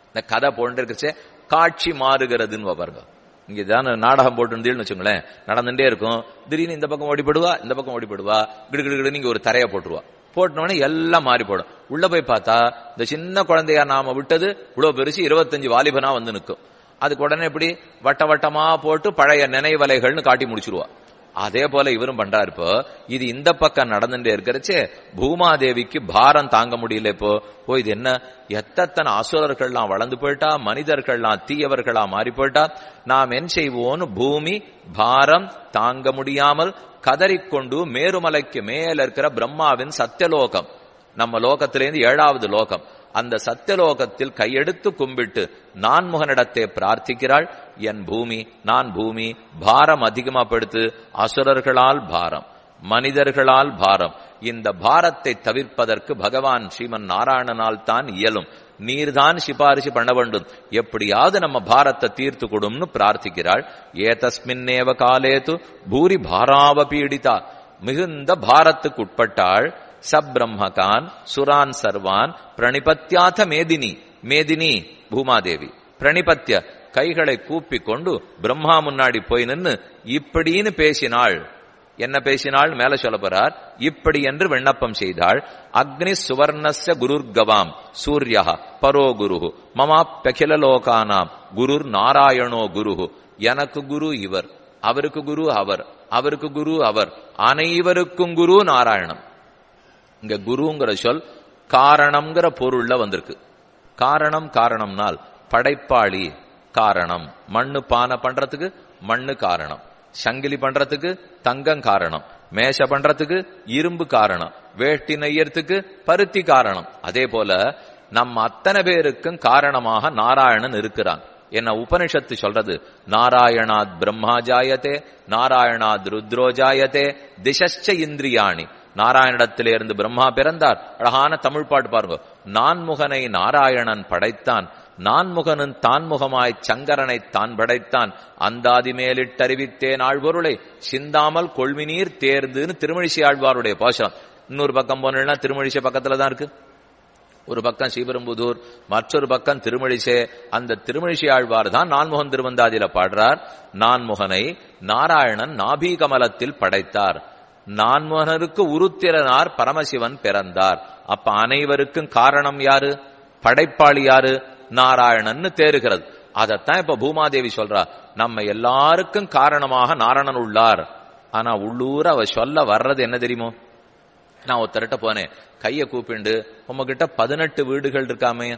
இந்த கதை போட்டு இருக்கிறச்சே காட்சி மாறுகிறதுன்னு பாருங்க இங்க தானே நாடகம் போட்டு வச்சுங்களேன் நடந்துட்டே இருக்கும் திடீர்னு இந்த பக்கம் ஓடிப்படுவா இந்த பக்கம் ஓடிப்படுவா கிடு கிடு கிடு நீங்க ஒரு தரைய போட்டுருவா போட்டோடனே எல்லாம் மாறி போடும் உள்ள போய் பார்த்தா இந்த சின்ன குழந்தையா நாம விட்டது இவ்வளவு பெருசு இருபத்தஞ்சு வாலிபனா வந்து நிற்கும் அதுக்கு உடனே இப்படி வட்ட வட்டமா போட்டு பழைய நினைவலைகள்னு காட்டி முடிச்சிருவா அதே போல இவரும் பண்றாரு இப்போ இது இந்த பக்கம் நடந்துட்டே இருக்கிறச்சே பூமாதேவிக்கு பாரம் தாங்க முடியல இப்போ ஓ இது என்ன எத்தனை அசுரர்கள்லாம் வளர்ந்து போயிட்டா மனிதர்கள்லாம் தீயவர்களா மாறி போயிட்டா நாம் என்ன செய்வோம்னு பூமி பாரம் தாங்க முடியாமல் கதறிக்கொண்டு மேருமலைக்கு மேல இருக்கிற பிரம்மாவின் சத்தியலோகம் நம்ம லோகத்திலேருந்து ஏழாவது லோகம் அந்த சத்தியலோகத்தில் கையெடுத்து கும்பிட்டு நான்முகனிடத்தை பிரார்த்திக்கிறாள் என் பூமி நான் பூமி பாரம் அதிகமா படுத்து அசுரர்களால் பாரம் மனிதர்களால் பாரம் இந்த பாரத்தை தவிர்ப்பதற்கு பகவான் ஸ்ரீமன் நாராயணனால் தான் இயலும் நீர்தான் சிபாரிசு பண்ண வேண்டும் எப்படியாவது நம்ம பாரத்தை தீர்த்து கொடும்னு பிரார்த்திக்கிறாள் ஏதஸ்மின்னேவ காலேது பூரி பாராவ பீடிதா மிகுந்த பாரத்துக்கு உட்பட்டாள் சப்ரம்மகான் சுரான் சர்வான் பிரணிபத்யாத மேதினி மேதினி பூமாதேவி பிரணிபத்ய கைகளை கூப்பி கொண்டு பிரம்மா முன்னாடி போய் நின்னு இப்படின்னு பேசினாள் என்ன பேசினாள் மேல சொல்ல போறார் இப்படி என்று விண்ணப்பம் செய்தாள் அக்னி சுவர்ணஸ்ய குருர்கவாம் சூர்யா பரோ குரு மமாப்யகில லோகானாம் குருர் நாராயணோ குரு எனக்கு குரு இவர் அவருக்கு குரு அவர் அவருக்கு குரு அவர் அனைவருக்கும் குரு நாராயணம் இங்க குருங்கிற சொல் காரணம்ங்கிற பொருள்ல வந்திருக்கு காரணம் காரணம்னால் படைப்பாளி காரணம் மண்ணு பானை பண்றதுக்கு மண்ணு காரணம் சங்கிலி பண்றதுக்கு தங்கம் காரணம் மேஷ பண்றதுக்கு இரும்பு காரணம் வேஷ்டி நெய்யறதுக்கு பருத்தி காரணம் அதே போல நம்ம அத்தனை பேருக்கும் காரணமாக நாராயணன் இருக்கிறான் என்ன உபனிஷத்து சொல்றது நாராயணாத் பிரம்மா ஜாயத்தே நாராயணாத் ருத்ரோ ஜாயத்தே திசச்ச இந்திரியாணி நாராயணத்திலிருந்து பிரம்மா பிறந்தார் அழகான தமிழ் பாட்டு பாருங்க நான்முகனை நாராயணன் படைத்தான் நான்முகனும் தான்முகமாய் சங்கரனை தான் படைத்தான் அந்தாதி மேலிட்டறிவித்தேன் ஆழ்பொருளை சிந்தாமல் கொள்வினீர் தேர்ந்துன்னு திருமழிசை ஆழ்வாருடைய பாசனம் இன்னொரு பக்கம் போனா திருமழிசை பக்கத்துல தான் இருக்கு ஒரு பக்கம் ஸ்ரீபெரும்புதூர் மற்றொரு பக்கம் திருமழிசே அந்த திருமழிசை ஆழ்வார் தான் நான்முகன் திருவந்தாதியில பாடுறார் நான்முகனை நாராயணன் நாபி கமலத்தில் படைத்தார் நான்முகனருக்கு உருத்திரனார் பரமசிவன் பிறந்தார் அப்ப அனைவருக்கும் காரணம் யாரு படைப்பாளி யாரு நாராயணன்னு தேறுகிறது அதத்தான் இப்ப பூமாதேவி சொல்றா நம்ம எல்லாருக்கும் காரணமாக நாராயணன் உள்ளார் ஆனா உள்ளூர அவ சொல்ல வர்றது என்ன தெரியுமோ நான் ஒருத்தர்கிட்ட போனேன் கைய கூப்பிண்டு உங்ககிட்ட பதினெட்டு வீடுகள் இருக்காமே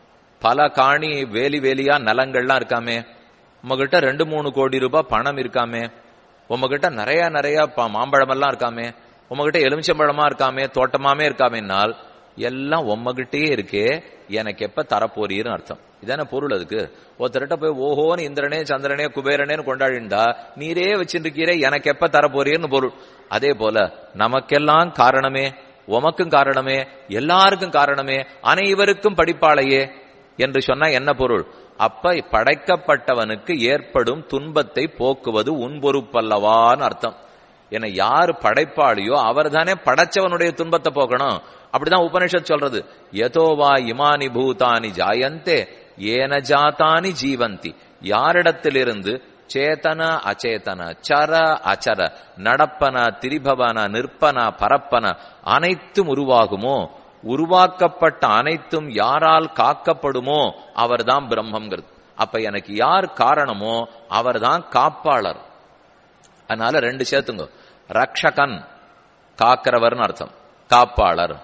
பல காணி வேலி வேலியா நலங்கள்லாம் இருக்காமே உங்ககிட்ட ரெண்டு மூணு கோடி ரூபாய் பணம் இருக்காமே உங்ககிட்ட நிறைய நிறைய மாம்பழமெல்லாம் இருக்காமே உங்ககிட்ட எலுமிச்சம்பழமா இருக்காமே தோட்டமாமே இருக்காமேனால் எல்லாம் உம்மகிட்டயே இருக்கே எனக்கு எப்ப தரப்போறீர்னு அர்த்தம் இதான பொருள் அதுக்கு ஒருத்தர்கிட்ட போய் ஓஹோன்னு இந்திரனே சந்திரனே குபேரனேன்னு கொண்டாடிண்டா நீரே வச்சிருக்கீரே எனக்கு எப்ப தரப்போறீர்னு பொருள் அதே போல நமக்கெல்லாம் காரணமே உமக்கும் காரணமே எல்லாருக்கும் காரணமே அனைவருக்கும் படிப்பாளையே என்று சொன்னா என்ன பொருள் அப்ப படைக்கப்பட்டவனுக்கு ஏற்படும் துன்பத்தை போக்குவது உன் பொறுப்பல்லவான்னு அர்த்தம் என யாரு படைப்பாளியோ அவர் தானே படைச்சவனுடைய துன்பத்தை போக்கணும் அப்படிதான் உபனிஷத் சொல்றது எதோவா இமானி பூதானி ஜாயந்தே ஏன ஜாத்தானி ஜீவந்தி யாரிடத்திலிருந்து சேதன அச்சேதன சர அச்சர நடப்பன திரிபவன நிற்பன பரப்பன அனைத்தும் உருவாகுமோ உருவாக்கப்பட்ட அனைத்தும் யாரால் காக்கப்படுமோ அவர்தான் பிரம்மங்கிறது அப்ப எனக்கு யார் காரணமோ அவர்தான் காப்பாளர் அதனால ரெண்டு சேர்த்துங்க ரக்ஷகன் காக்கிறவர்னு அர்த்தம் காப்பாளர்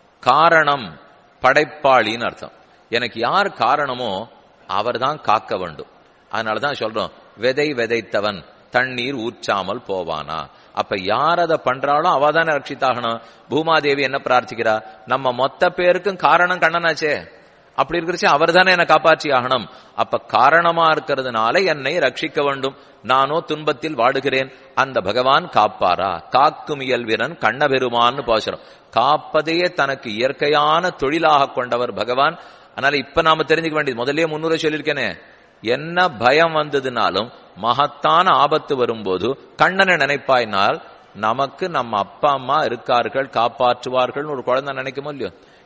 காரணம் படைப்பாளின்னு அர்த்தம் எனக்கு யார் காரணமோ அவர்தான் காக்க வேண்டும் அதனாலதான் சொல்றோம் விதை விதைத்தவன் தண்ணீர் ஊற்றாமல் போவானா அப்ப யார் அதை பண்றாளோ அவ தானே ரட்சித்தாகணும் பூமாதேவி என்ன பிரார்த்திக்கிறா நம்ம மொத்த பேருக்கும் காரணம் கண்ணனாச்சே அப்படி இருக்கிறச்சு அவர் தானே என்னை காப்பாற்றி ஆகணும் அப்ப காரணமா இருக்கிறதுனால என்னை ரட்சிக்க வேண்டும் நானோ துன்பத்தில் வாடுகிறேன் அந்த பகவான் காப்பாரா காக்கும் இயல்விரன் கண்ணபெருமான்னு பாசுறோம் காப்பதையே தனக்கு இயற்கையான தொழிலாக கொண்டவர் பகவான் அதனால இப்ப நாம தெரிஞ்சுக்க வேண்டியது முதல்லயே முன்னூறு சொல்லியிருக்கேனே என்ன பயம் வந்ததுனாலும் மகத்தான ஆபத்து வரும்போது கண்ணனை நினைப்பாயினால் நமக்கு நம்ம அப்பா அம்மா இருக்கார்கள் காப்பாற்றுவார்கள் ஒரு குழந்தை நினைக்குமோ இல்லையோ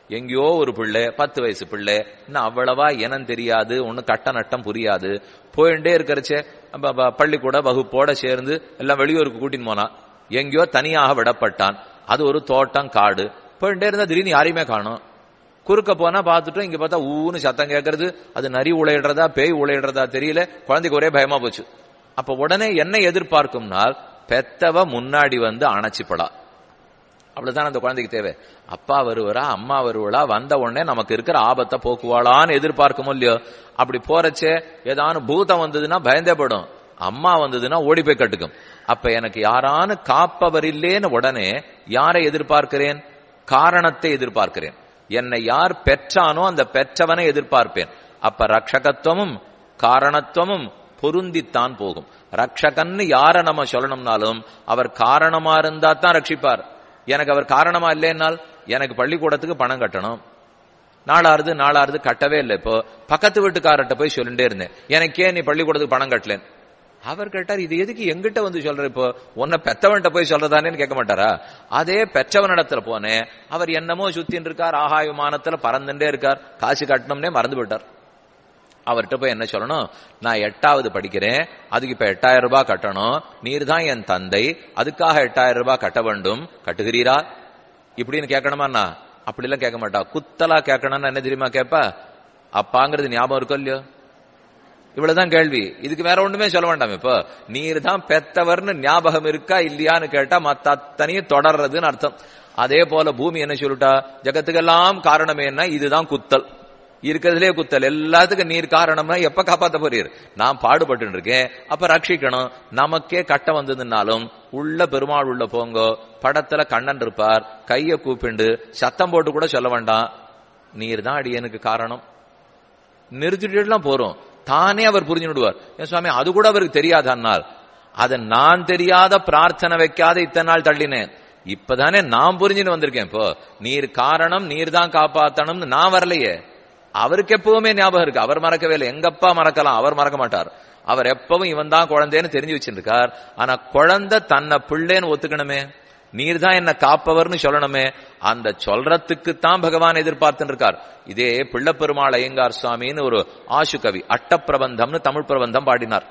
எங்கேயோ ஒரு பிள்ளை பத்து வயசு பிள்ளை இன்னும் அவ்வளவா இனம் தெரியாது ஒன்னும் கட்ட நட்டம் புரியாது போயிட்டே இருக்கிறச்சே ப- ப- பள்ளிக்கூட வகுப்போட சேர்ந்து எல்லாம் வெளியூருக்கு கூட்டின்னு போனான் எங்கேயோ தனியாக விடப்பட்டான் அது ஒரு தோட்டம் காடு போயிட்டே இருந்தா திடீர்னு யாரையுமே காணும் குறுக்க போனா பார்த்துட்டோம் இங்க பார்த்தா ஊன்னு சத்தம் கேட்கறது அது நரி உழையிடுறதா பேய் உழையிடுறதா தெரியல குழந்தைக்கு ஒரே பயமா போச்சு அப்ப உடனே என்ன எதிர்பார்க்கும்னால் பெத்தவ முன்னாடி வந்து அணைச்சிப்படா அவ்வளவுதான் அந்த குழந்தைக்கு தேவை அப்பா வருவரா அம்மா வருவளா வந்த உடனே நமக்கு இருக்கிற ஆபத்தை போக்குவாளான்னு எதிர்பார்க்குமோ இல்லையோ அப்படி போறச்சே ஏதானு பூதம் வந்ததுன்னா பயந்தே படும் அம்மா வந்ததுன்னா ஓடி போய் கட்டுக்கும் அப்ப எனக்கு யாரானு காப்பவர் இல்லேன்னு உடனே யாரை எதிர்பார்க்கிறேன் காரணத்தை எதிர்பார்க்கிறேன் என்னை யார் பெற்றானோ அந்த பெற்றவனை எதிர்பார்ப்பேன் அப்ப ரக்ஷகத்துவமும் காரணத்துவமும் பொருந்தித்தான் போகும் ரக்ஷகன்னு யார நம்ம சொல்லணும்னாலும் அவர் காரணமா இருந்தா தான் ரட்சிப்பார் எனக்கு அவர் காரணமா இல்லைன்னால் எனக்கு பள்ளிக்கூடத்துக்கு பணம் கட்டணும் நாளாறுது நாளாறுது கட்டவே இல்லை இப்போ பக்கத்து வீட்டுக்காரர்கிட்ட போய் சொல்லிட்டே இருந்தேன் எனக்கே நீ பள்ளிக்கூடத்துக்கு பணம் கட்டலேன் அவர் கேட்டார் இது எதுக்கு எங்கிட்ட வந்து சொல்ற இப்போ உன்னை பெத்தவன்கிட்ட போய் சொல்றதானேன்னு கேட்க மாட்டாரா அதே பெற்றவனிடத்துல போனேன் அவர் என்னமோ சுத்தின்னு இருக்கார் ஆகாய விமானத்துல பறந்துட்டே இருக்கார் காசு கட்டணும்னே மறந்து போயிட்டார் அவர்கிட்ட போய் என்ன சொல்லணும் நான் எட்டாவது படிக்கிறேன் அதுக்கு இப்ப எட்டாயிரம் ரூபாய் கட்டணும் நீர் தான் என் தந்தை அதுக்காக எட்டாயிரம் ரூபாய் கட்ட வேண்டும் கட்டுகிறீரா இப்படின்னு கேட்கணுமாண்ணா அப்படிலாம் கேட்க மாட்டா குத்தலா கேட்கணும்னு என்ன தெரியுமா கேப்பா அப்பாங்கிறது ஞாபகம் இருக்கோ இல்லையோ இவ்வளவுதான் கேள்வி இதுக்கு வேற ஒண்ணுமே சொல்ல வேண்டாம் இப்போ நீர் தான் பெத்தவர்னு ஞாபகம் இருக்கா இல்லையான்னு கேட்டா மத்த அத்தனையும் தொடர்றதுன்னு அர்த்தம் அதே போல பூமி என்ன சொல்லிட்டா ஜகத்துக்கெல்லாம் காரணம் என்ன இதுதான் குத்தல் இருக்கிறதுலே குத்தல் எல்லாத்துக்கும் நீர் காரணம்னா எப்ப காப்பாத்த போறீர் நான் பாடுபட்டு இருக்கேன் அப்ப ரட்சிக்கணும் நமக்கே கட்டம் வந்ததுனாலும் உள்ள பெருமாள் உள்ள போங்கோ படத்துல கண்ணன் இருப்பார் கைய கூப்பிண்டு சத்தம் போட்டு கூட சொல்ல வேண்டாம் நீர் தான் அடியனுக்கு காரணம் நிறுத்திட்டுலாம் போறோம் தானே அவர் புரிஞ்சு விடுவார் என் சுவாமி அது கூட அவருக்கு தெரியாதன்னால் அதை நான் தெரியாத பிரார்த்தனை வைக்காத இத்தனை நாள் தள்ளினேன் இப்பதானே நான் புரிஞ்சுன்னு வந்திருக்கேன் இப்போ நீர் காரணம் நீர் தான் காப்பாத்தணும்னு நான் வரலையே அவருக்கு எப்பவுமே ஞாபகம் இருக்கு அவர் மறக்கவே இல்லை எங்கப்பா மறக்கலாம் அவர் மறக்க மாட்டார் அவர் எப்பவும் இவன் தான் குழந்தைன்னு தெரிஞ்சு வச்சிருக்கார் ஆனா குழந்தை தன்னை பிள்ளைன்னு ஒத்துக்கணுமே நீர் தான் என்ன காப்பவர்னு சொல்லணுமே அந்த சொல்றதுக்கு தான் பகவான் எதிர்பார்த்துன்னு இருக்கார் இதே பிள்ளப்பெருமாள் ஐயங்கார் சுவாமின்னு ஒரு ஆசு கவி அட்டப்பிரபந்தம்னு தமிழ் பிரபந்தம் பாடினார்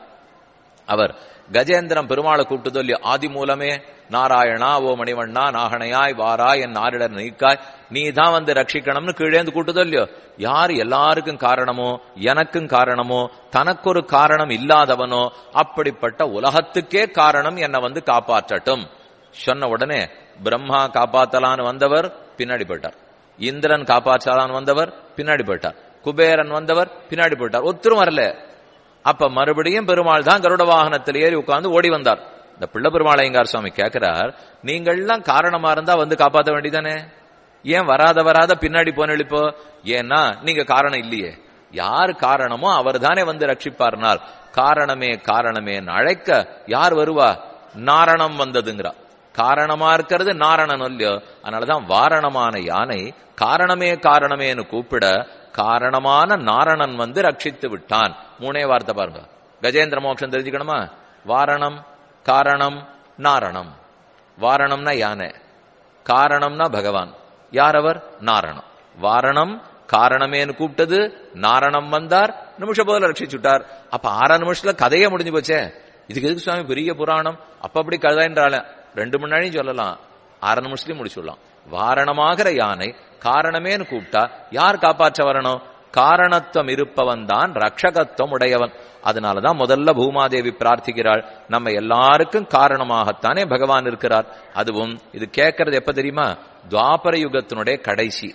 அவர் கஜேந்திரம் பெருமாளை கூப்பிட்டு சொல்லி ஆதி மூலமே நாராயணா ஓ மணிவண்ணா நாகனையாய் வாரா என் நாரிடர் நீக்காய் நீ தான் வந்து ரட்சிக்கணும்னு கீழேந்து கூட்டுதோ இல்லையோ யார் எல்லாருக்கும் காரணமோ எனக்கும் காரணமோ தனக்கு ஒரு காரணம் இல்லாதவனோ அப்படிப்பட்ட உலகத்துக்கே காரணம் என்னை வந்து காப்பாற்றட்டும் சொன்ன உடனே பிரம்மா காப்பாத்தலான்னு வந்தவர் பின்னாடி போயிட்டார் இந்திரன் காப்பாற்றலான்னு வந்தவர் பின்னாடி போயிட்டார் குபேரன் வந்தவர் பின்னாடி போயிட்டார் ஒத்துரும் வரல அப்ப மறுபடியும் பெருமாள் தான் கருட வாகனத்தில் ஏறி உட்கார்ந்து ஓடி வந்தார் இந்த பிள்ளை பெருமாள் ஐயங்கார் சுவாமி கேட்கிறார் நீங்கள்லாம் காரணமா இருந்தா வந்து காப்பாத்த வேண்டியதானே ஏன் வராத வராத பின்னாடி போன இப்போ ஏன்னா நீங்க காரணம் இல்லையே யார் காரணமோ அவர் தானே வந்து ரட்சிப்பார்னால் காரணமே காரணமே அழைக்க யார் வருவா நாரணம் வந்ததுங்கிறா காரணமா இருக்கிறது நாரணன் இல்லையோ அதனாலதான் வாரணமான யானை காரணமே காரணமேன்னு கூப்பிட காரணமான நாரணன் வந்து ரட்சித்து விட்டான் மூணே வார்த்தை பாருங்க கஜேந்திர மோட்சம் தெரிஞ்சுக்கணுமா வாரணம் காரணம் நாரணம் வாரணம்னா யானை காரணம்னா பகவான் யார் அவர் நாரணம் வாரணம் காரணமேன்னு கூப்பிட்டது நாரணம் வந்தார் நிமிஷ போல ரட்சிச்சுட்டார் அப்ப ஆறாம் நிமிஷத்துல கதையே முடிஞ்சு போச்சே இதுக்கு எதுக்கு சுவாமி பெரிய புராணம் அப்ப அப்படி கதைன்றால ரெண்டு மணி நேரம் சொல்லலாம் அரை நிமிஷத்துலயும் முடிச்சுடலாம் வாரணமாகிற யானை காரணமேன்னு கூப்பிட்டா யார் காப்பாற்ற வரணும் காரணத்துவம் இருப்பவன் தான் ரட்சகத்துவம் உடையவன் அதனாலதான் முதல்ல பூமாதேவி பிரார்த்திக்கிறாள் நம்ம எல்லாருக்கும் காரணமாகத்தானே பகவான் இருக்கிறார் அதுவும் இது கேட்கறது எப்ப தெரியுமா துவாபர யுகத்தினுடைய கடைசி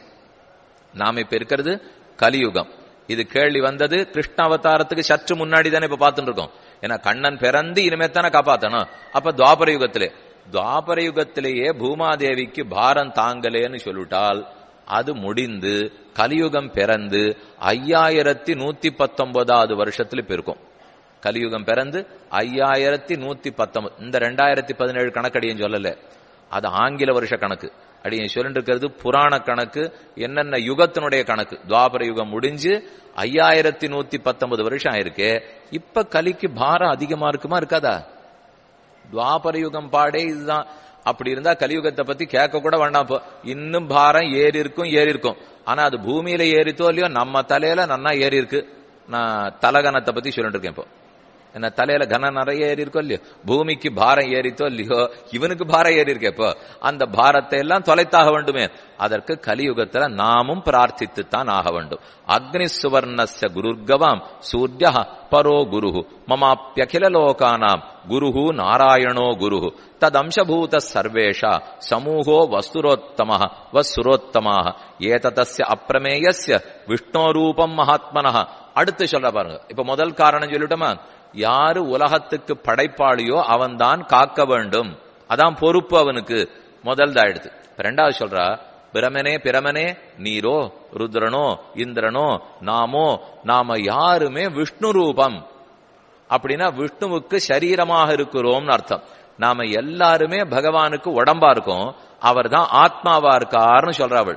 நாம இப்ப இருக்கிறது கலியுகம் இது கேள்வி வந்தது கிருஷ்ண அவதாரத்துக்கு சற்று முன்னாடி தானே இப்ப பார்த்துட்டு இருக்கோம் ஏன்னா கண்ணன் பிறந்து இனிமே தானே காப்பாத்தணும் அப்ப துவாபர யுகத்திலே துவாபர யுகத்திலேயே பூமாதேவிக்கு பாரம் தாங்கலேன்னு சொல்லிட்டால் அது முடிந்து கலியுகம் பிறந்து ஐயாயிரத்தி நூத்தி பத்தொன்பதாவது வருஷத்துல இருக்கும் கலியுகம் பிறந்து ஐயாயிரத்தி நூத்தி பத்தொன்பது இந்த ரெண்டாயிரத்தி பதினேழு கணக்கடியும் சொல்லல அது ஆங்கில வருஷ கணக்கு அடியை சொல்லிட்டு இருக்கிறது புராண கணக்கு என்னென்ன யுகத்தினுடைய கணக்கு துவாபர யுகம் முடிஞ்சு ஐயாயிரத்தி நூத்தி பத்தொன்பது வருஷம் ஆயிருக்கு இப்ப கலிக்கு பாரம் அதிகமா இருக்குமா இருக்காதா துவாபர யுகம் பாடே இதுதான் அப்படி இருந்தா கலியுகத்தை பத்தி கேட்க கூட வேண்டாம் இப்போ இன்னும் பாரம் ஏறி இருக்கும் ஏறி இருக்கும் ஆனா அது பூமியில ஏறித்தோ இல்லையோ நம்ம தலையில நன்னா ஏறி இருக்கு நான் தலகனத்தை பத்தி சொல்லிட்டு இருக்கேன் இப்போ என்ன தலையில கனம் நிறைய ஏறி இருக்கோ இல்லையோ பூமிக்கு பாரம் ஏறித்தோ இல்லையோ இவனுக்கு பாரம் ஏறி இருக்கே இப்போ அந்த பாரத்தை எல்லாம் தொலைத்தாக வேண்டுமே அதற்கு கலியுகத்துல நாமும் பிரார்த்தித்துத்தான் ஆக வேண்டும் அக்னி சுவர்ணஸ்ய குருர்கவாம் சூரிய பரோ குரு மமாப்பியகில லோகானாம் குரு நாராயணோ குரு ததம்சபூத சர்வேஷா சமூகோ வஸ்துரோத்தம வசுரோத்தமாக ஏததஸ்ய அப்பிரமேயஸ்ய விஷ்ணோரூபம் மகாத்மனः அடுத்து சொல்ல பாருங்க இப்ப முதல் காரணம் சொல்லிட்டோமா யாரு உலகத்துக்கு படைப்பாளியோ அவன்தான் காக்க வேண்டும் அதான் பொறுப்பு அவனுக்கு முதல் ஆயிடுது இப்ப ரெண்டாவது சொல்றா பிரமனே பிரமனே நீரோ ருத்ரனோ இந்திரனோ நாமோ நாம யாருமே விஷ்ணு ரூபம் அப்படின்னா விஷ்ணுவுக்கு சரீரமாக இருக்கிறோம்னு அர்த்தம் நாம எல்லாருமே பகவானுக்கு உடம்பா இருக்கோம் அவர் தான் ஆத்மாவா இருக்காருன்னு சொல்றாவள்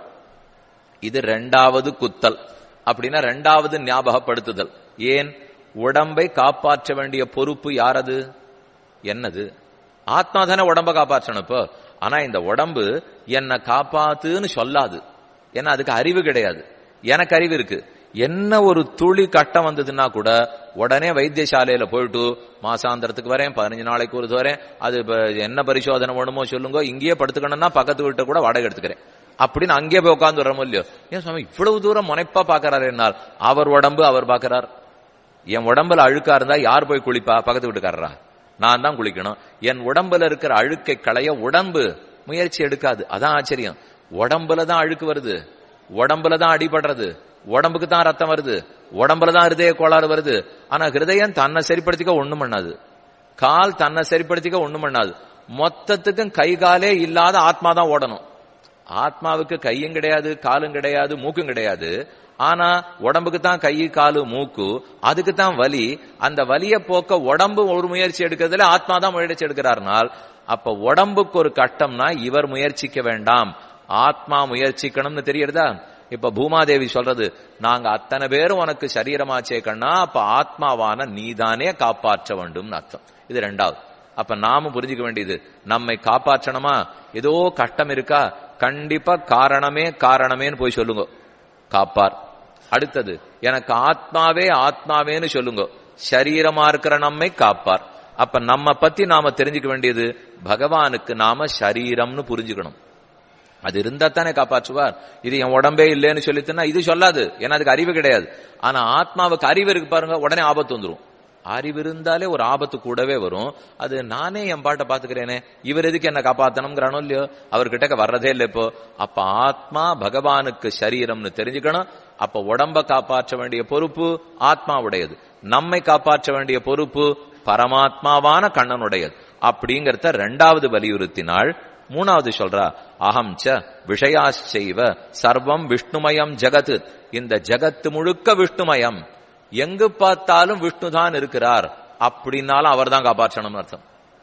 இது ரெண்டாவது குத்தல் அப்படின்னா ரெண்டாவது ஞாபகப்படுத்துதல் ஏன் உடம்பை காப்பாற்ற வேண்டிய பொறுப்பு யாரது என்னது ஆத்மா தானே உடம்ப காப்பாற்றணும் இப்போ ஆனா இந்த உடம்பு என்னை காப்பாத்துன்னு சொல்லாது ஏன்னா அதுக்கு அறிவு கிடையாது எனக்கு அறிவு இருக்கு என்ன ஒரு துளி கட்டம் வந்ததுன்னா கூட உடனே வைத்தியசாலையில போயிட்டு மாசாந்திரத்துக்கு வரேன் பதினஞ்சு நாளைக்கு ஒரு வரேன் அது இப்ப என்ன பரிசோதனை வேணுமோ சொல்லுங்க இங்கேயே படுத்துக்கணும்னா பக்கத்து வீட்டை கூட வாடகை எடுத்துக்கிறேன் அப்படின்னு அங்கேயே போய் உட்காந்து வரமோ இல்லையோ ஏன் சுவாமி இவ்வளவு தூரம் முனைப்பா பாக்குறாரு என்னால் அவர் உடம்பு அவர் பாக்குறார் என் உடம்புல அழுக்கா இருந்தா யார் போய் குளிப்பா பக்கத்து வீட்டுக்காரரா நான் தான் குளிக்கணும் என் உடம்புல இருக்கிற அழுக்கை களைய உடம்பு முயற்சி எடுக்காது அதான் ஆச்சரியம் உடம்புல தான் அழுக்கு வருது உடம்புல தான் அடிபடுறது உடம்புக்கு தான் ரத்தம் வருது உடம்புல தான் ஹிருதய கோளாறு வருது ஆனா ஹிருதயம் தன்னை சரிப்படுத்திக்க ஒண்ணும் பண்ணாது கால் தன்னை சரிப்படுத்திக்க ஒண்ணும் பண்ணாது மொத்தத்துக்கும் கை காலே இல்லாத ஆத்மா தான் ஓடணும் ஆத்மாவுக்கு கையும் கிடையாது காலும் கிடையாது மூக்கும் கிடையாது ஆனா உடம்புக்கு தான் கை காலு மூக்கு அதுக்கு தான் வலி அந்த வலிய போக்க உடம்பு ஒரு முயற்சி எடுக்கிறதுல ஆத்மா தான் முயற்சி எடுக்கிறார்னால் அப்ப உடம்புக்கு ஒரு கட்டம்னா இவர் முயற்சிக்க வேண்டாம் ஆத்மா முயற்சிக்கணும்னு தெரியறதா இப்ப பூமாதேவி சொல்றது நாங்க அத்தனை பேரும் உனக்கு சரீரமாச்சே கண்ணா அப்ப ஆத்மாவான நீதானே காப்பாற்ற வேண்டும்னு அர்த்தம் இது ரெண்டாவது அப்ப நாமும் புரிஞ்சுக்க வேண்டியது நம்மை காப்பாற்றணுமா ஏதோ கஷ்டம் இருக்கா கண்டிப்பா காரணமே காரணமேன்னு போய் சொல்லுங்க காப்பார் அடுத்தது எனக்கு ஆத்மாவே ஆத்மாவேன்னு சொல்லுங்க சரீரமா இருக்கிற நம்மை காப்பார் அப்ப நம்ம பத்தி நாம தெரிஞ்சுக்க வேண்டியது பகவானுக்கு நாம சரீரம்னு புரிஞ்சுக்கணும் அது இருந்தா தானே காப்பாற்றுவார் இது என் உடம்பே இல்லைன்னு சொல்லிட்டுனா இது சொல்லாது ஏன்னா அதுக்கு அறிவு கிடையாது ஆனா ஆத்மாவுக்கு அறிவு இருக்கு பாருங்க உடனே ஆபத்து வந்துரும் அறிவு இருந்தாலே ஒரு ஆபத்து கூடவே வரும் அது நானே என் பாட்டை பாத்துக்கிறேனே இவர் எதுக்கு என்ன காப்பாத்தணுங்கிறானோ இல்லையோ அவர்கிட்ட வர்றதே இல்லை இப்போ அப்ப ஆத்மா பகவானுக்கு சரீரம்னு தெரிஞ்சுக்கணும் அப்ப உடம்ப காப்பாற்ற வேண்டிய பொறுப்பு ஆத்மாவுடையது நம்மை காப்பாற்ற வேண்டிய பொறுப்பு பரமாத்மாவான கண்ணனுடையது அப்படிங்கறத ரெண்டாவது வலியுறுத்தினாள் மூணாவது சொல்றா அகம் ச விஷயாச்சைவ சர்வம் விஷ்ணுமயம் ஜகத் இந்த ஜகத்து முழுக்க விஷ்ணுமயம் எங்கு பார்த்தாலும் விஷ்ணு தான் இருக்கிறார் அப்படின்னாலும் அவர் தான் காப்பாற்றணும்னு அர்த்தம்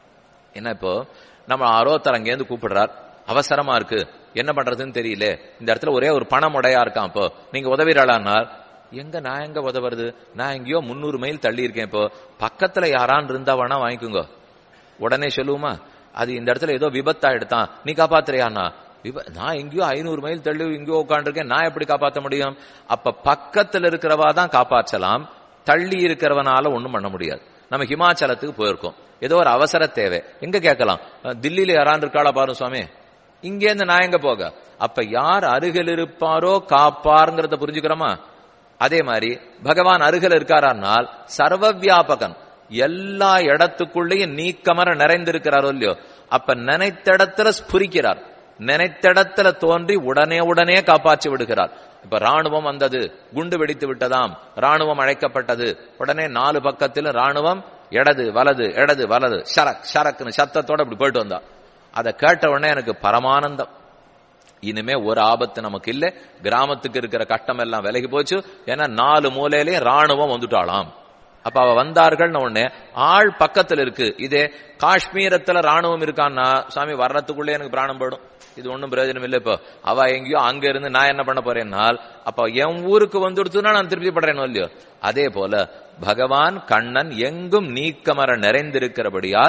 என்ன இப்போ நம்ம ஆரோத்தர் அங்கேருந்து கூப்பிடுறார் அவசரமா இருக்கு என்ன பண்றதுன்னு தெரியல இந்த இடத்துல ஒரே ஒரு பணம் உடையா இருக்கான் இப்போ நீங்க உதவிடலான்னார் எங்க நான் எங்க உதவுறது நான் எங்கேயோ முன்னூறு மைல் தள்ளி இருக்கேன் இப்போ பக்கத்துல யாரான் இருந்தா வேணா வாங்கிக்கோங்க உடனே சொல்லுவோமா அது இந்த இடத்துல ஏதோ விபத்தா எடுத்தான் நீ காப்பாத்துறியாண்ணா விப நான் எங்கேயோ ஐநூறு மைல் தள்ளி எங்கேயோ உட்காந்துருக்கேன் நான் எப்படி காப்பாற்ற முடியும் அப்ப பக்கத்துல இருக்கிறவா தான் காப்பாற்றலாம் தள்ளி இருக்கிறவனால ஒண்ணும் பண்ண முடியாது நம்ம ஹிமாச்சலத்துக்கு போயிருக்கோம் ஏதோ ஒரு அவசர தேவை எங்க கேட்கலாம் தில்லியில யாரான் இருக்காளா பாரு சுவாமி இங்க இருந்து நான் எங்க போக அப்ப யார் அருகில் இருப்பாரோ காப்பாருங்கிறத புரிஞ்சுக்கிறோமா அதே மாதிரி பகவான் அருகில் இருக்காரானால் சர்வ வியாபகன் எல்லா இடத்துக்குள்ளேயும் நீக்கமர நிறைந்திருக்கிறாரோ இல்லையோ அப்ப நினைத்த இடத்துல ஸ்புரிக்கிறார் நினைத்த இடத்துல தோன்றி உடனே உடனே காப்பாற்றி விடுகிறார் இப்ப ராணுவம் வந்தது குண்டு வெடித்து விட்டதாம் ராணுவம் அழைக்கப்பட்டது உடனே நாலு பக்கத்திலும் ராணுவம் இடது வலது இடது வலது ஷரக் ஷரக்னு சத்தத்தோட இப்படி போயிட்டு வந்தா அதை கேட்ட உடனே எனக்கு பரமானந்தம் இனிமே ஒரு ஆபத்து நமக்கு இல்ல கிராமத்துக்கு இருக்கிற கட்டம் எல்லாம் விலகி போச்சு ஏன்னா நாலு மூலையிலையும் ராணுவம் வந்துட்டாளாம் அப்ப அவ வந்தார்கள் உடனே ஆள் பக்கத்துல இருக்கு இதே காஷ்மீரத்துல ராணுவம் இருக்கான்னா சாமி வர்றதுக்குள்ளே எனக்கு பிராணம் போயிடும் இது ஒண்ணும் பிரயோஜனம் இல்லை இப்போ அவ எங்கேயோ அங்க இருந்து நான் என்ன பண்ண போறேன்னால் அப்ப என் ஊருக்கு வந்துடுத்துனா நான் திருப்தி படுறேனோ இல்லையோ அதே போல பகவான் கண்ணன் எங்கும் நீக்கமர நிறைந்திருக்கிறபடியால்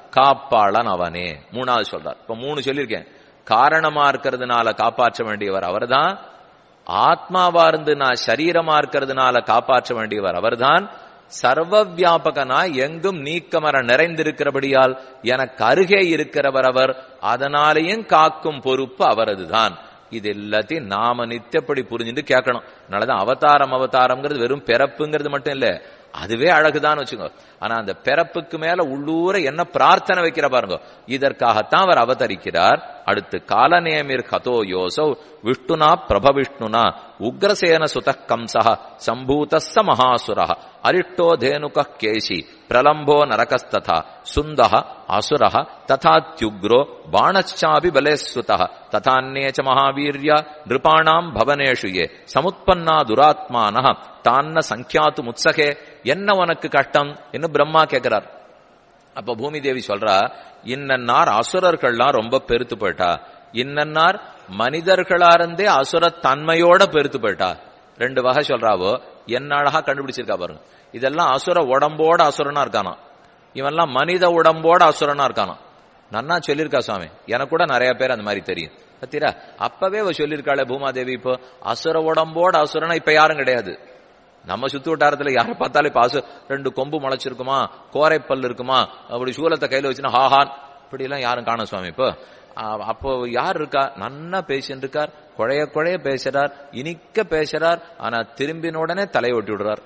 காப்பாளன் அவனே மூணாவது சொல்றார் இப்ப மூணு சொல்லியிருக்கேன் காரணமா இருக்கிறதுனால காப்பாற்ற வேண்டியவர் அவர்தான் ஆத்மாவா இருந்து நான் சரீரமா இருக்கிறதுனால காப்பாற்ற வேண்டியவர் அவர்தான் சர்வ வியாபகனா எங்கும் நீக்கமர நிறைந்திருக்கிறபடியால் எனக்கு அருகே இருக்கிறவர் அவர் அதனாலேயும் காக்கும் பொறுப்பு அவரதுதான் இது எல்லாத்தையும் நாம நித்தியப்படி புரிஞ்சுட்டு கேட்கணும் அதனாலதான் அவதாரம் அவதாரம்ங்கிறது வெறும் பிறப்புங்கிறது மட்டும் இல்ல அதுவே அழகுதான் வச்சுக்கோ ஆனா அந்த பிறப்புக்கு மேல உள்ளூர என்ன பிரார்த்தனை வைக்கிற பாருங்க இதற்காகத்தான் அவர் அவதரிக்கிறார் அடுத்து காலநேமிர் கதோ யோசௌ விஷ்ணுனா பிரபவிஷ்ணுனா உக்ரசேன சுத கம்சா சம்பூதஸ்ஸ மகாசுர அரிஷ்டோ தேனுக கேசி பிரலம்போ நரகஸ்ததா சுந்த அசுர ததாத்யுக்ரோ பாணச்சாபி பலேஸ்வத ததான்யே ச மகாவீர்யா நிருபாணாம் பவனேஷு ஏ சமுத்பன்னா துராத்மான தான்ன சங்கியாத்து முத்சகே என்ன உனக்கு கஷ்டம் என்று பிரம்மா கேட்கிறார் அப்ப பூமி தேவி சொல்றா இன்னன்னார் அசுரர்கள்லாம் ரொம்ப பெருத்து போயிட்டா இன்னன்னார் மனிதர்களா இருந்தே அசுர தன்மையோட பெருத்து போயிட்டா ரெண்டு வகை சொல்றாவோ என்ன அழகா கண்டுபிடிச்சிருக்கா பாருங்க இதெல்லாம் அசுர உடம்போட அசுரனா இருக்கானா இவன்லாம் மனித உடம்போட அசுரனா இருக்கானா நன்னா சொல்லியிருக்கா சுவாமி எனக்கு கூட நிறைய பேர் அந்த மாதிரி தெரியும் பத்திரா அப்பவே அவ சொல்லியிருக்காளே பூமாதேவி இப்போ அசுர உடம்போட அசுரனா இப்ப யாரும் கிடையாது நம்ம சுத்து வட்டாரத்துல யாரை பார்த்தாலும் இப்ப அசு ரெண்டு கொம்பு முளைச்சிருக்குமா கோரைப்பல் இருக்குமா அப்படி சூலத்தை கையில வச்சுன்னா ஹாஹான் இப்படி எல்லாம் யாரும் காணும் சுவாமி இப்போ அப்போ யார் இருக்கா நன்னா பேசிட்டு இருக்கார் குழைய குழைய பேசுறார் இனிக்க பேசுறார் ஆனா திரும்பின உடனே தலையை ஒட்டி விடுறார்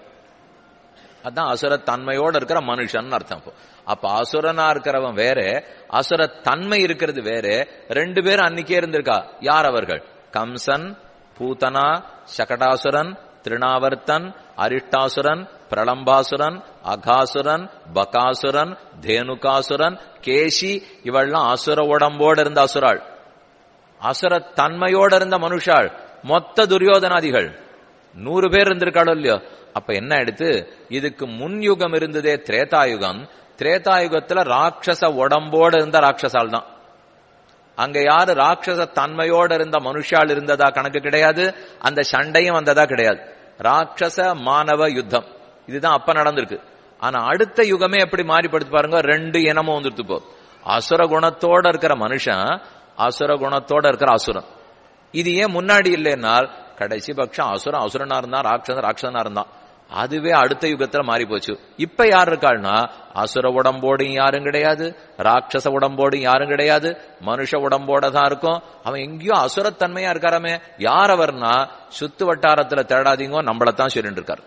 அதான் அசுர தன்மையோட இருக்கிற மனுஷன் அர்த்தம் இப்போ அப்ப அசுரனா இருக்கிறவன் வேற அசுர தன்மை இருக்கிறது வேற ரெண்டு பேரும் அன்னைக்கே இருந்திருக்கா யார் அவர்கள் கம்சன் பூதனா சகடாசுரன் திருணாவர்த்தன் அரிஷ்டாசுரன் பிரளம்பாசுரன் அகாசுரன் பகாசுரன் தேனுகாசுரன் கேசி இவள்லாம் அசுர உடம்போடு இருந்த அசுராள் அசுர தன்மையோடு இருந்த மனுஷாள் மொத்த துரியோதனாதிகள் நூறு பேர் இருந்திருக்காளோ இல்லையோ அப்ப என்ன எடுத்து இதுக்கு முன் யுகம் இருந்ததே திரேதாயுகம் திரேதாயுகத்துல ராட்சச உடம்போடு இருந்த ராட்சசால் தான் அங்க யாரு ராட்சச தன்மையோட இருந்த மனுஷால் இருந்ததா கணக்கு கிடையாது அந்த சண்டையும் வந்ததா கிடையாது ராட்சச மானவ யுத்தம் இதுதான் அப்ப நடந்திருக்கு ஆனா அடுத்த யுகமே எப்படி மாறிப்படுத்து பாருங்க ரெண்டு இனமும் வந்துருத்து போ அசுர குணத்தோட இருக்கிற மனுஷன் அசுர குணத்தோட இருக்கிற அசுரன் இது ஏன் முன்னாடி இல்லைன்னால் கடைசி பட்சம் அசுரன் அசுரனா இருந்தான் ராட்சசன் ராட்சசனா இருந்தான் அதுவே அடுத்த யுகத்துல மாறி போச்சு இப்ப யார் இருக்காள்னா அசுர உடம்போடும் யாரும் கிடையாது ராட்சச உடம்போடும் யாரும் கிடையாது மனுஷ உடம்போட தான் இருக்கும் அவன் எங்கேயோ அசுரத்தன்மையா இருக்காராமே யார் அவர்னா சுத்து வட்டாரத்துல தேடாதீங்கோ நம்மளத்தான் சொல்லிட்டு இருக்காரு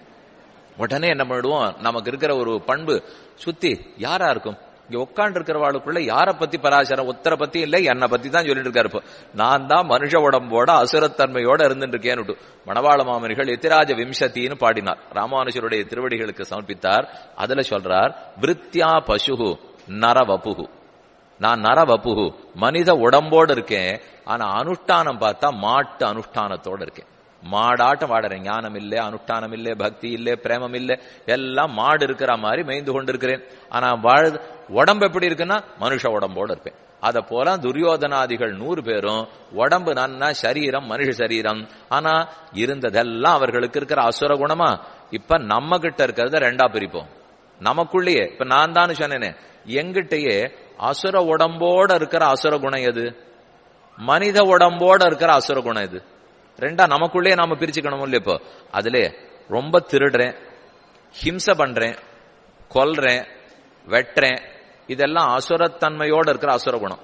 உடனே என்ன பண்ணிடுவோம் நமக்கு இருக்கிற ஒரு பண்பு சுத்தி யாரா இருக்கும் இங்க உட்காந்து இருக்கிறவாளுக்குள்ள யார பத்தி பராசரம் உத்தர பத்தி இல்ல என்னை பத்தி தான் சொல்லிட்டு இருக்காரு இப்போ நான் தான் மனுஷ உடம்போட அசுரத்தன்மையோட இருந்துட்டு இருக்கேன்னு மணவாள மாமனிகள் எத்திராஜ விம்சத்தின்னு பாடினார் ராமானுஷருடைய திருவடிகளுக்கு சமர்ப்பித்தார் அதுல சொல்றார் விருத்தியா பசுகு நரவபுகு நான் நரவபுகு மனித உடம்போடு இருக்கேன் ஆனா அனுஷ்டானம் பார்த்தா மாட்டு அனுஷ்டானத்தோட இருக்கேன் மாடாட்டம் வாடுறேன் ஞானம் இல்லை அனுஷ்டானம் இல்லை பக்தி இல்லை பிரேமம் இல்லை எல்லாம் மாடு இருக்கிற மாதிரி மேய்ந்து கொண்டிருக்கிறேன் ஆனா வாழ் உடம்பு எப்படி இருக்குன்னா மனுஷ உடம்போடு இருப்பேன் அத போல துரியோதனாதிகள் நூறு பேரும் உடம்பு நன்னா சரீரம் மனுஷ சரீரம் ஆனா இருந்ததெல்லாம் அவர்களுக்கு இருக்கிற அசுர குணமா இப்ப நம்ம கிட்ட இருக்கிறத ரெண்டா பிரிப்போம் நமக்குள்ளேயே இப்ப நான் தான் சொன்னேனே எங்கிட்டயே அசுர உடம்போட இருக்கிற அசுர குணம் எது மனித உடம்போட இருக்கிற அசுர குணம் எது ரெண்டா நமக்குள்ளே நாம பிரிச்சுக்கணும் இல்லையா இப்போ அதுல ரொம்ப திருடுறேன் ஹிம்சை பண்றேன் கொல்றேன் வெட்டுறேன் இதெல்லாம் அசுரத்தன்மையோட இருக்கிற அசுர குணம்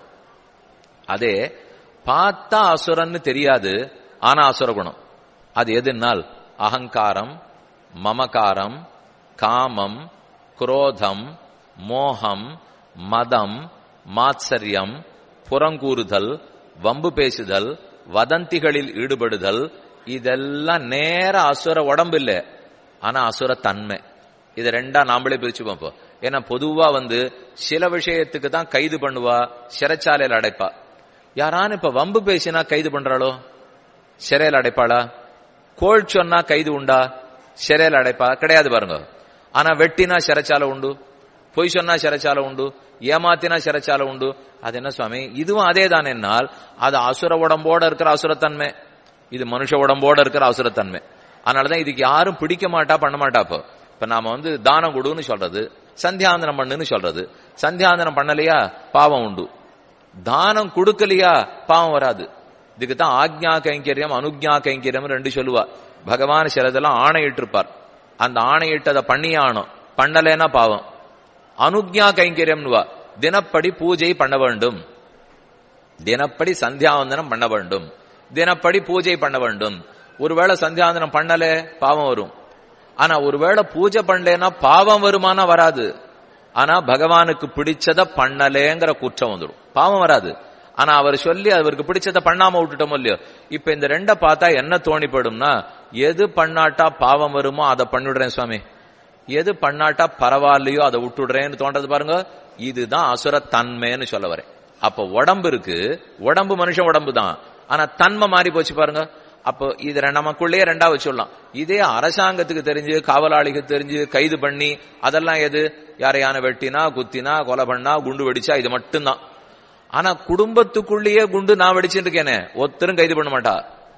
அதே பார்த்தா அசுரன்னு தெரியாது ஆனா அசுர குணம் அது எதுனால் அகங்காரம் மமகாரம் காமம் குரோதம் மோகம் மதம் மாத்சரியம் புறங்கூறுதல் வம்பு பேசுதல் வதந்திகளில் ஈடுபடுதல் இதெல்லாம் நேர அசுர உடம்பு இல்ல ஆனா அசுர தன்மை இது ரெண்டா நாமளே பிரிச்சு பார்ப்போம் ஏன்னா பொதுவா வந்து சில விஷயத்துக்கு தான் கைது பண்ணுவா சிறைச்சாலையில் அடைப்பா யாரானு இப்ப வம்பு பேசினா கைது பண்றாளோ சிறையில் அடைப்பாளா கோள் சொன்னா கைது உண்டா சிறையில் அடைப்பா கிடையாது பாருங்க ஆனா வெட்டினா சிறைச்சாலை உண்டு பொய் சொன்னா சிறைச்சாலை உண்டு ஏமாத்தினா சிறைச்சாலை உண்டு அது என்ன சுவாமி இதுவும் அதே தான் என்னால் அது அசுர உடம்போட இருக்கிற அசுரத்தன்மை இது மனுஷ உடம்போட இருக்கிற அசுரத்தன்மை அதனாலதான் இதுக்கு யாரும் பிடிக்க மாட்டா பண்ண மாட்டா இப்போ இப்ப நாம வந்து தானம் கொடுன்னு சொல்றது சந்தியாந்தனம் பண்ணுன்னு சொல்றது சந்தியாந்தனம் பண்ணலையா பாவம் உண்டு தானம் கொடுக்கலையா பாவம் வராது இதுக்கு தான் ஆக்ஞா கைங்கரியம் அனுக்ஞா கைங்கரியம் ரெண்டு சொல்லுவா பகவான் சிலதெல்லாம் ஆணையிட்டிருப்பார் அந்த ஆணையிட்டதை பண்ணியே ஆணும் பண்ணலைன்னா பாவம் அனுக்ஞா கைங்கரியம்னுவா தினப்படி பூஜை பண்ண வேண்டும் தினப்படி சந்தியாவந்தனம் பண்ண வேண்டும் தினப்படி பூஜை பண்ண வேண்டும் ஒருவேளை சந்தியாவந்தனம் பண்ணல பாவம் வரும் ஆனா ஒருவேளை பூஜை பண்ணலன்னா பாவம் வருமானா வராது ஆனா பகவானுக்கு பிடிச்சத பண்ணலேங்கிற குற்றம் வந்துடும் பாவம் வராது ஆனா அவர் சொல்லி அவருக்கு பிடிச்சத பண்ணாம விட்டுட்டோமோ இல்லையோ இப்ப இந்த ரெண்ட பார்த்தா என்ன தோணிப்படும்னா எது பண்ணாட்டா பாவம் வருமோ அதை பண்ணிவிடுறேன் சுவாமி எது பண்ணாட்டா பரவாயில்லையோ அதை விட்டுடுறேன்னு தோன்றது பாருங்க இதுதான் அசுர தன்மைன்னு சொல்ல வரேன் அப்ப உடம்பு இருக்கு உடம்பு மனுஷன் உடம்பு தான் ஆனா தன்மை மாறி போச்சு பாருங்க அப்போ இது நமக்குள்ளேயே ரெண்டா வச்சுடலாம் இதே அரசாங்கத்துக்கு தெரிஞ்சு காவலாளிக்கு தெரிஞ்சு கைது பண்ணி அதெல்லாம் எது யாரையான வெட்டினா குத்தினா கொலை பண்ணா குண்டு வெடிச்சா இது மட்டும்தான் ஆனா குடும்பத்துக்குள்ளேயே குண்டு நான் வெடிச்சுட்டு இருக்கேனே ஒருத்தரும் கைது பண்ண மாட்டா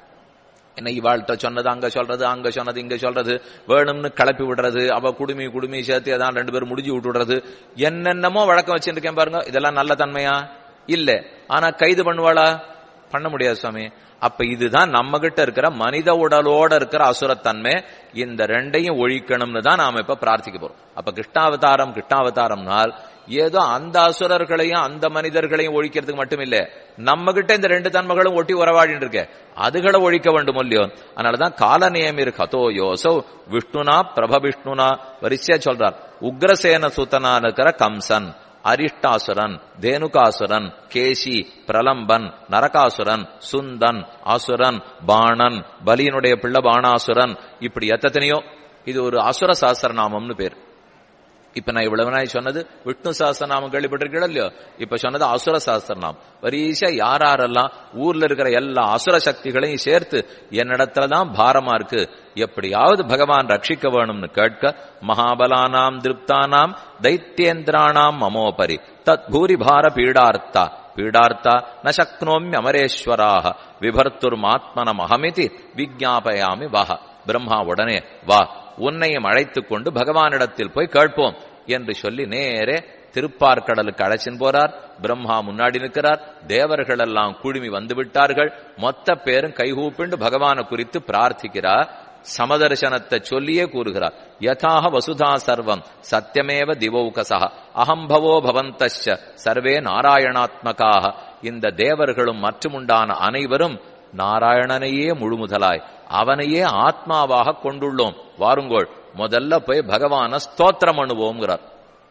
என்ன இவாழ்கிட்ட சொன்னது அங்க சொல்றது அங்க சொன்னது இங்க சொல்றது வேணும்னு கிளப்பி விடுறது அவ குடுமி குடுமி சேர்த்து அதான் ரெண்டு பேரும் முடிஞ்சு விட்டு விடுறது என்னென்னமோ வழக்கம் வச்சுருக்கேன் பாருங்க இதெல்லாம் நல்ல தன்மையா இல்ல ஆனா கைது பண்ணுவாளா பண்ண முடியாது சுவாமி அப்ப இதுதான் நம்ம கிட்ட இருக்கிற மனித உடலோட இருக்கிற அசுரத்தன்மை இந்த ரெண்டையும் ஒழிக்கணும்னு தான் நாம இப்ப பிரார்த்திக்க போறோம் அப்ப கிருஷ்ணாவதாரம் கிருஷ்ணாவதாரம்னால் ஏதோ அந்த அசுரர்களையும் அந்த மனிதர்களையும் ஒழிக்கிறதுக்கு மட்டும் இல்ல நம்ம கிட்ட இந்த ரெண்டு தன்மைகளும் ஒட்டி உறவாடிட்டு இருக்க அதுகளை ஒழிக்க வேண்டும் இல்லையோ அதனாலதான் கால நியமிர் கதோ யோசோ விஷ்ணுனா பிரப விஷ்ணுனா வரிசையா சொல்றார் உக்ரசேன சுத்தனா இருக்கிற கம்சன் அரிஷ்டாசுரன் தேனுகாசுரன் கேசி பிரலம்பன் நரகாசுரன் சுந்தன் அசுரன் பாணன் பலியினுடைய பிள்ளை பாணாசுரன் இப்படி எத்தனையோ இது ஒரு அசுர சாஸ்திரநாமம்னு பேர் இப்ப நான் இவ்வளவு நாள் சொன்னது விஷ்ணு சாஸ்திரநாமம் கேள்விப்பட்டிருக்கீங்களோ இல்லையோ இப்ப சொன்னது அசுர சாஸ்திரநாமம் வரிசா யாரெல்லாம் ஊர்ல இருக்கிற எல்லா அசுர சக்திகளையும் சேர்த்து என்னிடத்துலதான் பாரமா இருக்கு எப்படியாவது பகவான் ரட்சிக்க வேணும்னு கேட்க மகாபலானாம் திருப்தானாம் தைத்தியேந்திராணாம் மமோபரி தத் பூரிபார பீடார்த்தா பீடார்த்தா ந சக்னோமி அமரேஸ்வராக விபர்த்துர்மாத்மனம் அகமிதி விஜாபயாமி வாஹ பிரம்மா உடனே வா உன்னையும் அழைத்துக் கொண்டு பகவானிடத்தில் போய் கேட்போம் என்று சொல்லி நேரே திருப்பார்கடலுக்கு அழைச்சின் போறார் பிரம்மா முன்னாடி நிற்கிறார் தேவர்கள் எல்லாம் குழுமி வந்து விட்டார்கள் மொத்த பேரும் கைகூப்பிண்டு பகவானை குறித்து பிரார்த்திக்கிறார் சமதர்சனத்தை சொல்லியே கூறுகிறார் யதாக வசுதா சர்வம் சத்தியமேவ திவௌகசா அகம்பவோ பவந்தச்ச சர்வே நாராயணாத்மகாக இந்த தேவர்களும் மற்றுமுண்டான அனைவரும் நாராயணனையே முழுமுதலாய் அவனையே ஆத்மாவாக கொண்டுள்ளோம் வாருங்கோள் முதல்ல போய் பகவான ஸ்தோத்திரம் பண்ணுவோங்கிறார்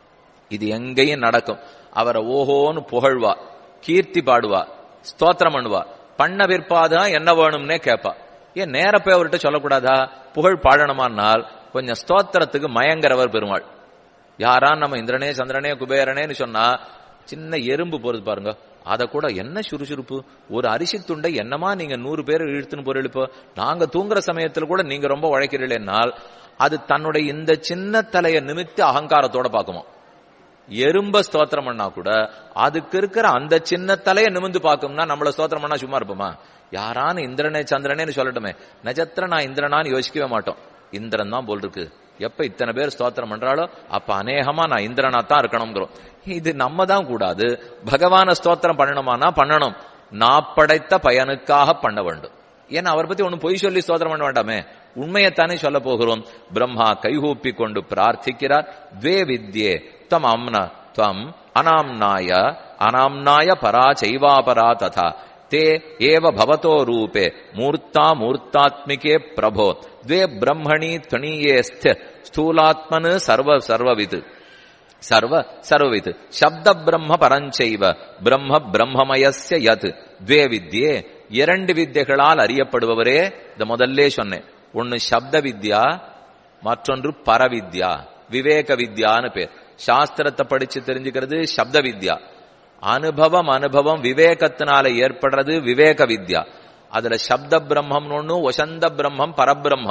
இது எங்கேயும் நடக்கும் அவரை ஓஹோன்னு புகழ்வா கீர்த்தி பாடுவா ஸ்தோத்திரம் பண்ணுவா பண்ண பிற்பாதான் என்ன வேணும்னே கேட்பா ஏன் நேர போய் அவர்கிட்ட சொல்லக்கூடாதா புகழ் பாடணுமானால் கொஞ்சம் ஸ்தோத்திரத்துக்கு மயங்கிறவர் பெருமாள் யாரா நம்ம இந்திரனே சந்திரனே குபேரனேன்னு சொன்னா சின்ன எறும்பு போறது பாருங்க அத கூட என்ன சுறுசுறுப்பு ஒரு அரிசி துண்டை என்னமா நீங்க நூறு பேர் இழுத்துன்னு போற இப்போ நாங்க தூங்குற சமயத்துல கூட நீங்க ரொம்ப உழைக்கிறீர்கள் அது தன்னுடைய இந்த சின்ன தலையை நிமித்து அகங்காரத்தோட பாக்குமா எறும்ப ஸ்தோத்திரம் பண்ணா கூட அதுக்கு இருக்கிற அந்த சின்ன தலையை நிமிந்து பார்க்கும்னா நம்மள ஸ்தோத்திரம் பண்ணா சும்மா இருப்போமா யாரான இந்திரனே சந்திரனேன்னு சொல்லட்டுமே நஜத்திர நான் இந்திரனான்னு யோசிக்கவே மாட்டோம் இந்திரன் தான் போல் இருக்கு எப்ப இத்தனை பேர் ஸ்தோத்திரம் பண்றாளோ அப்ப அநேகமா நான் இந்திரனா தான் இருக்கணுங்கிறோம் இது நம்ம தான் கூடாது பகவான ஸ்தோத்திரம் பண்ணணுமானா பண்ணணும் நான் படைத்த பயனுக்காக பண்ண வேண்டும் ஏன்னா அவர் பத்தி ஒண்ணு பொய் சொல்லி ஸ்தோத்திரம் பண்ண வேண்டாமே உண்மையைத்தானே சொல்ல போகிறோம் பிரம்மா கைகூப்பி கொண்டு பிரார்த்திக்கிறார் துவே வித்யே தம் அம்ன துவம் அனாம்னாய அனாம்னாய பரா செய்வாபரா ததா தே ஏவ பவதோ ரூபே மூர்த்தா மூர்த்தாத்மிகே பிரபோ द्वे ब्रह्मणि त्वणीये स्थ स्थूलात्मन सर्व सर्ववित् सर्व सर्ववित् शब्द ब्रह्म பரஞ்சைவ பிரம்ம பிரம்மமயஸ்ய யத் द्वे வித்யே இரண்டு வித்யகளால் அறியப்படுபவரே இந்த முதல்லே சொன்னேன் ஒன்னு சப்த வித்யா மற்றொன்று பரவித்யா விவேக வித்யான்னு பேர் சாஸ்திரத்தை படிச்சு தெரிஞ்சுக்கிறது சப்த வித்யா அனுபவம் அனுபவம் விவேகத்தினால ஏற்படுறது விவேக வித்யா அதுல சப்த பிரம்மம் ஒண்ணு வசந்த பிரம்மம் பரபிரம்மம்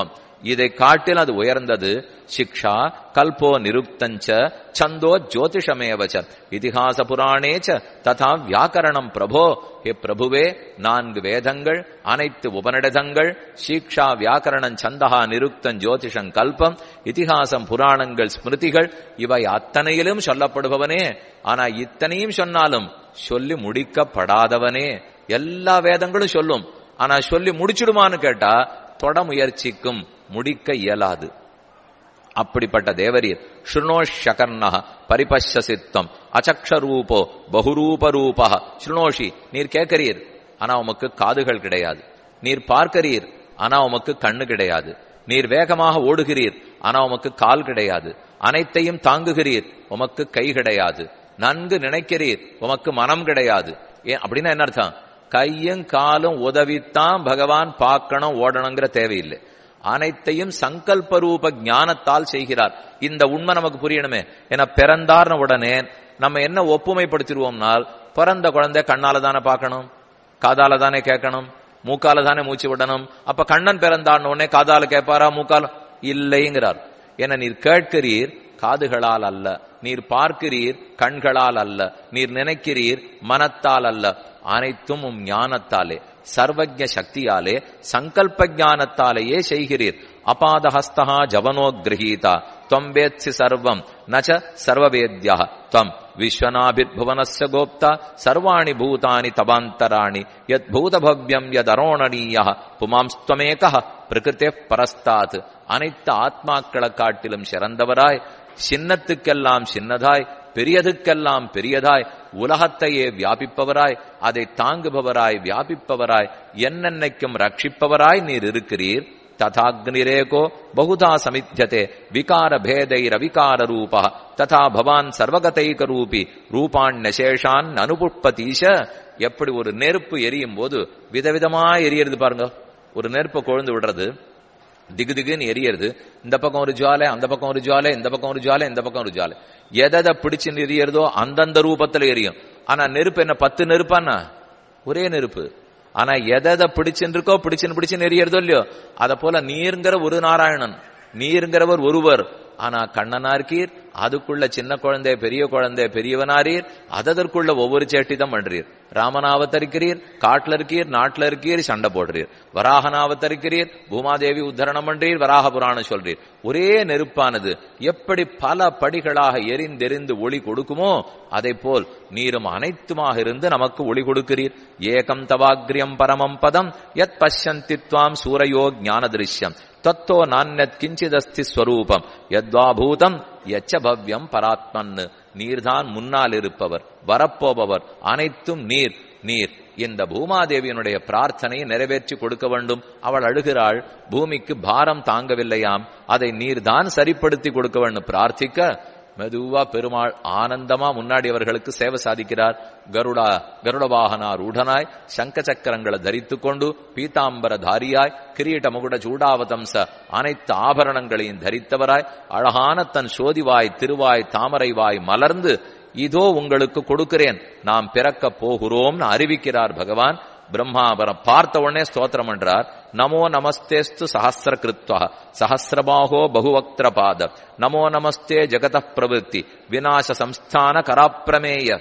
இதை காட்டில் அது உயர்ந்தது சிக்ஷா கல்போ நிருப்தஞ்ச சந்தோ ஜோதிஷமேவச்ச இதிகாச புராணேச்ச ததா வியாக்கரணம் பிரபோ ஹே பிரபுவே நான்கு வேதங்கள் அனைத்து உபநிடதங்கள் சீக்ஷா வியாக்கரணம் சந்தகா நிருக்தம் ஜோதிஷம் கல்பம் இதிகாசம் புராணங்கள் ஸ்மிருதிகள் இவை அத்தனையிலும் சொல்லப்படுபவனே ஆனா இத்தனையும் சொன்னாலும் சொல்லி முடிக்கப்படாதவனே எல்லா வேதங்களும் சொல்லும் ஆனா சொல்லி முடிச்சிடுமான்னு கேட்டா தொட முயற்சிக்கும் முடிக்க இயலாது அப்படிப்பட்ட தேவரீர் ஸ்ருணோஷகர்ண பரிபஷசித்தம் அச்சக்ஷரூபோ பகுரூப ரூப ஸ்ருணோஷி நீர் கேட்கிறீர் ஆனா உமக்கு காதுகள் கிடையாது நீர் பார்க்கிறீர் ஆனா உமக்கு கண்ணு கிடையாது நீர் வேகமாக ஓடுகிறீர் ஆனா உமக்கு கால் கிடையாது அனைத்தையும் தாங்குகிறீர் உமக்கு கை கிடையாது நன்கு நினைக்கிறீர் உமக்கு மனம் கிடையாது ஏன் அப்படின்னா என்ன அர்த்தம் கையும் காலும் உதவித்தான் பகவான் பார்க்கணும் ஓடணுங்கிற தேவையில்லை அனைத்தையும் சங்கல்ப ரூப ஞானத்தால் செய்கிறார் இந்த உண்மை நமக்கு புரியணுமே ஏன்னா பிறந்தார்ன உடனே நம்ம என்ன ஒப்புமைப்படுத்திடுவோம்னால் பிறந்த குழந்தை கண்ணால தானே பார்க்கணும் காதால தானே கேட்கணும் மூக்கால தானே மூச்சு விடணும் அப்ப கண்ணன் பிறந்தான்னு உடனே காதால கேட்பாரா மூக்கால இல்லைங்கிறார் என நீர் கேட்கிறீர் காதுகளால் அல்ல நீர் பார்க்கிறீர் கண்களால் அல்ல நீர் நினைக்கிறீர் மனத்தால் அல்ல அனைத்தும் உம் ஞானத்தாலே சர்வஜ சக்தியாலே சங்கல்ப ஞானத்தாலேயே செய்கிறீர் அபாதஹஸ்தா ஜவனோ கிரகீதா தொம்பேத்சி சர்வம் நச்ச சர்வவேத்யா त्वम् विश्वनाभिर्भुवनस्य गोप्ता सर्वाणि भूतानि तवान्तराणि यद्भूतभव्यम् यदरोणनीयः புமாம்ஸ்துவமேகः பிரகிருத்தே பரஸ்தாத் அனைத்து ஆத்மாக்களை காட்டிலும் சிறந்தவராய் சின்னத்துக்கெல்லாம் சின்னதாய் பெரியதுக்கெல்லாம் பெரியதாய் உலகத்தையே வியாபிப்பவராய் அதை தாங்குபவராய் வியாபிப்பவராய் என்னென்னைக்கும் ரட்சிப்பவராய் நீர் இருக்கிறீர் ததாக்னிரேகோ பகுதா சமித்தியதே விகார பேதைரவிகார ரூப ததா பவான் சர்வகதைக ரூபி ரூபாண்யசேஷான் அனுபுட்பதீஷ எப்படி ஒரு நெருப்பு எரியும் போது விதவிதமா எரியறது பாருங்க ஒரு நெருப்பை கொழுந்து விடுறது திகு திகுன்னு எரியறது இந்த பக்கம் ஒரு ஜுவாலை அந்த பக்கம் ஒரு ஜுவாலை இந்த பக்கம் ஒரு ஜுவாலை இந்த பக்கம் ஒரு ஜுவாலை எதை பிடிச்சு எரியறதோ அந்தந்த ரூபத்துல எரியும் ஆனா நெருப்பு என்ன பத்து நெருப்பான்னா ஒரே நெருப்பு ஆனா எதை பிடிச்சுன்னு இருக்கோ பிடிச்சுன்னு பிடிச்சுன்னு எரியறதோ இல்லையோ அத போல நீருங்கிற ஒரு நாராயணன் நீருங்கிறவர் ஒருவர் ஆனா கண்ணனார்கீர் அதுக்குள்ள சின்ன குழந்தை பெரிய குழந்தை பெரியவனாரீர் அதற்குள்ள ஒவ்வொரு சேட்டி தான் பண்றீர் ராமனாவத்தரிக்கிறீர் காட்டுல இருக்கீர் நாட்டுல இருக்கீர் சண்டை போடுறீர் வராகனாவத்தரிக்கிறீர் பூமாதேவி உத்தரணம் பண்றீர் வராக புராணம் சொல்றீர் ஒரே நெருப்பானது எப்படி பல படிகளாக எரிந்தெரிந்து ஒளி கொடுக்குமோ அதை போல் நீரும் அனைத்துமாக இருந்து நமக்கு ஒளி கொடுக்கிறீர் ஏகம் தவாகிரியம் பரமம் பதம் யத் பஷ்யந்தி துவாம் சூரையோ ஞான திருஷ்யம் தத்தோ நானியத் கிஞ்சிதஸ்தி ஸ்வரூபம் யத்வா பூதம் எச்ச பவ்யம் பராத்மன் நீர்தான் முன்னால் இருப்பவர் வரப்போபவர் அனைத்தும் நீர் நீர் இந்த பூமாதேவியனுடைய பிரார்த்தனையை நிறைவேற்றி கொடுக்க வேண்டும் அவள் அழுகிறாள் பூமிக்கு பாரம் தாங்கவில்லையாம் அதை நீர்தான் சரிப்படுத்தி கொடுக்க வேண்டும் பிரார்த்திக்க மெதுவா பெருமாள் ஆனந்தமா முன்னாடி அவர்களுக்கு சேவை சாதிக்கிறார் கருடா கருட வாகனார் உடனாய் சங்க சக்கரங்களை தரித்துக் கொண்டு பீதாம்பர தாரியாய் கிரீட முகுட சூடாவதம்ச அனைத்து ஆபரணங்களையும் தரித்தவராய் அழகான தன் சோதிவாய் திருவாய் தாமரைவாய் மலர்ந்து இதோ உங்களுக்கு கொடுக்கிறேன் நாம் பிறக்க போகிறோம்னு அறிவிக்கிறார் பகவான் பிரம்மாபரம் பார்த்த உடனே ஸ்தோத்திரம் பண்றார் நமோ நமஸ்தேஸ்து சஹசிர கிருத்வா சஹசிரபாகோ பகுவக்திர பாத நமோ நமஸ்தே ஜெகத பிரவருத்தி விநாச சம்ஸ்தான கராப்பிரமேய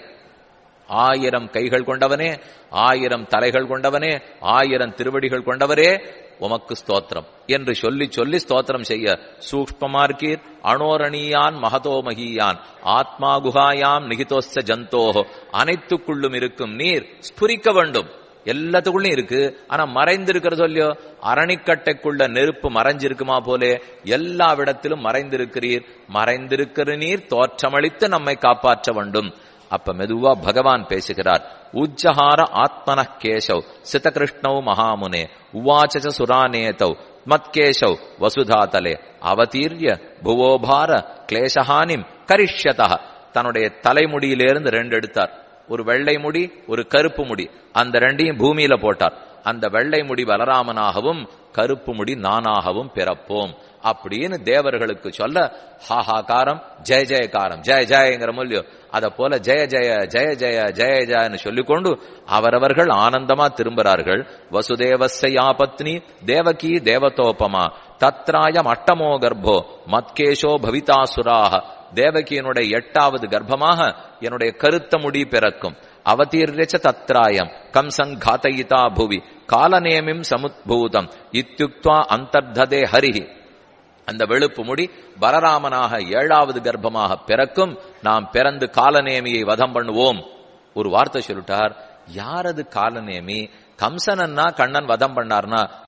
ஆயிரம் கைகள் கொண்டவனே ஆயிரம் தலைகள் கொண்டவனே ஆயிரம் திருவடிகள் கொண்டவரே உமக்கு ஸ்தோத்திரம் என்று சொல்லி சொல்லி ஸ்தோத்திரம் செய்ய சூக்மமார்க்கீர் அணோரணியான் மகதோ மகியான் ஆத்மா குகாயாம் நிகிதோஸ்த ஜந்தோஹோ அனைத்துக்குள்ளும் இருக்கும் நீர் ஸ்புரிக்க வேண்டும் எல்லாத்துக்குள்ளும் இருக்கு ஆனா மறைந்திருக்கிறதோ இல்லையோ அரணிக்கட்டைக்குள்ள நெருப்பு மறைஞ்சிருக்குமா போலே எல்லா விடத்திலும் மறைந்திருக்கிறீர் மறைந்திருக்கிற நீர் தோற்றமளித்து நம்மை காப்பாற்ற வேண்டும் அப்ப மெதுவா பகவான் பேசுகிறார் உஜ்ஜஹார ஆத்மன கேசவ் சிதகிருஷ்ணவ் மகாமுனே உவாச்ச சுரானேதவ் மத்கேசவ் வசுதாதலே அவதீர்ய புவோபார கிளேசஹானிம் கரிஷ்யதா தன்னுடைய தலைமுடியிலிருந்து ரெண்டு எடுத்தார் ஒரு வெள்ளை முடி ஒரு கருப்பு முடி அந்த ரெண்டையும் பூமியில போட்டார் அந்த வெள்ளை முடி பலராமனாகவும் கருப்பு முடி நானாகவும் பிறப்போம் அப்படின்னு தேவர்களுக்கு சொல்ல ஹாஹாகாரம் ஜெய ஜெயகாரம் ஜெய ஜெயங்கிற மூலியம் அத போல ஜெய ஜெய ஜெய ஜெய ஜெய ஜெயன்னு சொல்லிக்கொண்டு அவரவர்கள் ஆனந்தமா திரும்புறார்கள் வசுதேவஸ்ய பத்னி தேவகி தேவதோபமா தத்ராயம் அட்டமோ கர்ப்போ மத்கேஷோ பவிதாசுராக தேவகியனுடைய எட்டாவது கர்ப்பமாக என்னுடைய கருத்த முடி பிறக்கும் அவதீர்யச்ச தத்ராயம் கம்சங் காத்தயிதா புவி காலநேமிம் சமுத்பூதம் இத்தியுக்துவா அந்தர்ததே ஹரிஹி அந்த வெளுப்பு முடி பலராமனாக ஏழாவது கர்ப்பமாக பிறக்கும் நாம் பிறந்து காலநேமியை வதம் பண்ணுவோம் ஒரு வார்த்தை சொல்லிட்டார் யாரது காலநேமி கம்சனன்னா கண்ணன் வதம் பண்ணார்னா